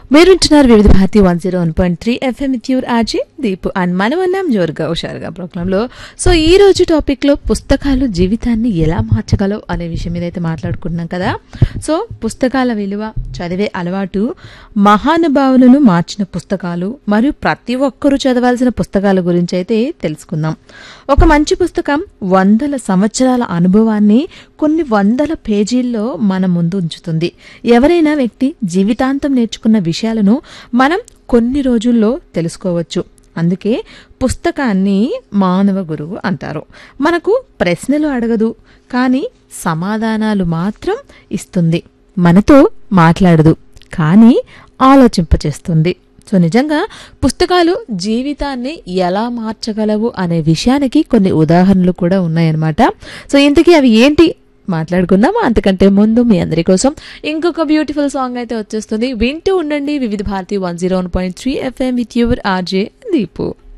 మీరు వింటున్నారు Vividh Bharati one zero one point three FM your RJ Deep and మనం ఉన్నాం జోరుగా హుషారుగా ప్రోగ్రాంలో సో ఈ రోజు టాపిక్లో పుస్తకాలు జీవితాన్ని ఎలా మార్చగలవు అనే విషయం మీద అయితే మాట్లాడుకుంటున్నాం కదా సో పుస్తకాల విలువ చదివే అలవాటు మహానుభావులను మార్చిన పుస్తకాలు మరియు ప్రతి ఒక్కరూ చదవాల్సిన పుస్తకాల గురించి అయితే తెలుసుకుందాం ఒక మంచి పుస్తకం వందల సంవత్సరాల అనుభవాన్ని కొన్ని వందల పేజీల్లో మన ముందు ఉంచుతుంది ఎవరైనా వ్యక్తి జీవితాంతం నేర్చుకున్న విషయాలను మనం కొన్ని రోజుల్లో తెలుసుకోవచ్చు అందుకే పుస్తకాన్ని మానవ గురువు అంటారు మనకు ప్రశ్నలు అడగదు కానీ సమాధానాలు మాత్రం ఇస్తుంది మనతో మాట్లాడదు కానీ ఆలోచింపచేస్తుంది సో నిజంగా పుస్తకాలు జీవితాన్ని ఎలా మార్చగలవు అనే విషయానికి కొన్ని ఉదాహరణలు కూడా ఉన్నాయన్నమాట సో ఇంతకీ అవి ఏంటి మాట్లాడుకుందాం అంతకంటే ముందు మీ అందరి కోసం ఇంకొక బ్యూటిఫుల్ సాంగ్ అయితే వచ్చేస్తుంది వింటూ ఉండండి Vividh Bharati one zero one point three FM with your RJ Deepu